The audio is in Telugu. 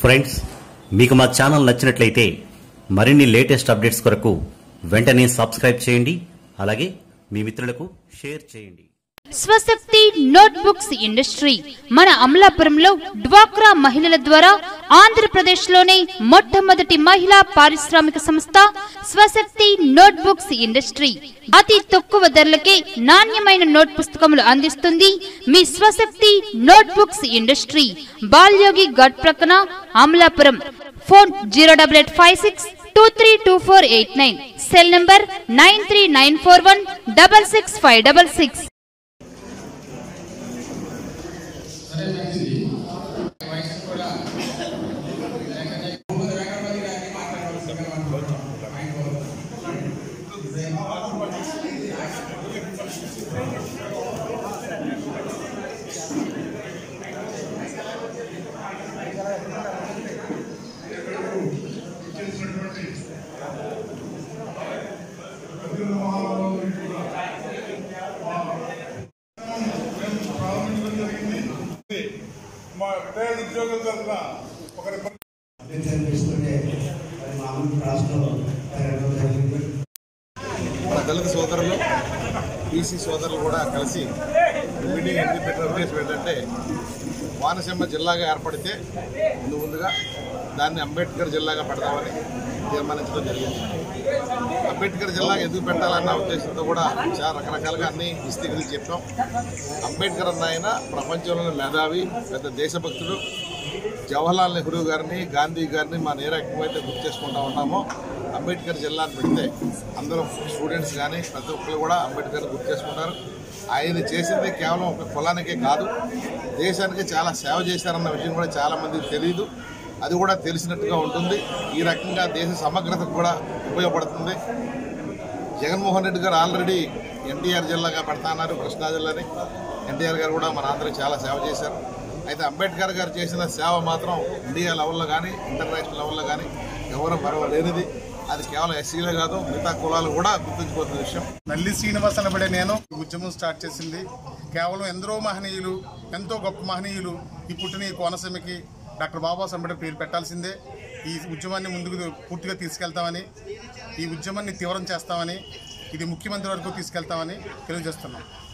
ఫ్రెండ్స్ మీకు మా ఛానల్ నచ్చినట్లయితే మరిన్ని లేటెస్ట్ అప్డేట్స్ కొరకు వెంటనే సబ్స్క్రైబ్ చేయండి అలాగే మీ మిత్రులకు షేర్ చేయండి స్వశక్తి నోట్బుక్స్ ఇండస్ట్రీ మన అమలాపురంలో డ్వాక్రా మహిళల ద్వారా ఆంధ్రప్రదేశ్లోనే మొట్టమొదటి మహిళా పారిశ్రామిక సంస్థ స్వశక్తి నోట్బుక్స్ ఇండస్ట్రీ అతి తక్కువ ధరలకే నాణ్యమైన నోట్ పుస్తకములు అందిస్తుంది మీ స్వశక్తి నోట్బుక్స్ ఇండస్ట్రీ బాల్యోగి గడ్ ప్రక్కన Amalapuram phone zero double eight five six two three two four eight nine cell number nine three nine four one double six five double six మా రిటైర్డ్ ఉద్యోగుల తరఫున ఒకరి అభ్యంతరం చేసుకుంటే మరి మామూలు రాష్ట్రంలో పెరగడం జరిగింది మన దళిత సోదరులు బీసీ సోదరులు కూడా కలిసి మీటింగ్ ఎందుకు పెట్టిన ఉద్దేశం ఏంటంటే కోనసీమ జిల్లాగా ఏర్పడితే ముందు ముందుగా దాన్ని అంబేద్కర్ జిల్లాగా పెడదామని తీర్మానించడం జరిగింది అంబేద్కర్ జిల్లా ఎందుకు పెట్టాలన్న ఉద్దేశంతో కూడా చాలా రకరకాలుగా అన్ని విస్తీకరించి చెప్పాం అంబేద్కర్ అన్న ఆయన ప్రపంచంలోని మేధావి పెద్ద దేశభక్తుడు జవహర్లాల్ నెహ్రూ గారిని గాంధీ గారిని మన ఏ రకమైతే గుర్తు చేసుకుంటా ఉన్నామో అంబేద్కర్ జిల్లాని పెడితే అందరూ స్టూడెంట్స్ కానీ ప్రతి ఒక్కరు కూడా అంబేద్కర్ని గుర్తు చేసుకుంటారు ఆయన చేసింది కేవలం ఒక కులానికే కాదు దేశానికి చాలా సేవ చేశారన్న విషయం కూడా చాలా మందికి తెలియదు అది కూడా తెలిసినట్టుగా ఉంటుంది ఈ రకంగా దేశ సమగ్రతకు కూడా ఉపయోగపడుతుంది జగన్మోహన్ రెడ్డి గారు ఆల్రెడీ ఎన్టీఆర్ జిల్లాగా పెడతా అన్నారు కృష్ణా జిల్లాని ఎన్టీఆర్ గారు కూడా మన ఆంధ్రకి చాలా సేవ చేశారు అయితే అంబేద్కర్ గారు చేసిన సేవ మాత్రం ఇండియా లెవెల్లో కానీ ఇంటర్నేషనల్ లెవెల్లో కానీ ఎవరు పర్వాలేనిది అది కేవలం ఎస్సీలే కాదు మిగతా కులాలు కూడా గుర్తుంచుకోవాల్సిన విషయం నల్లి శ్రీనివాస్ అనబడే నేను ఈ ఉద్యమం స్టార్ట్ చేసింది కేవలం ఎందరో మహనీయులు ఎంతో గొప్ప మహనీయులు ఈ పుట్టిన ఈ కోనసీమకి డాక్టర్ బాబాసాహెబ్ అంబేద్కర్ పేరు పెట్టాల్సిందే ఈ ఉద్యమాన్ని ముందుకు పూర్తిగా తీసుకెళ్తామని ఈ ఉద్యమాన్ని తీవ్రం చేస్తామని ఇది ముఖ్యమంత్రి వరకు తీసుకెళ్తామని తెలియజేస్తున్నాం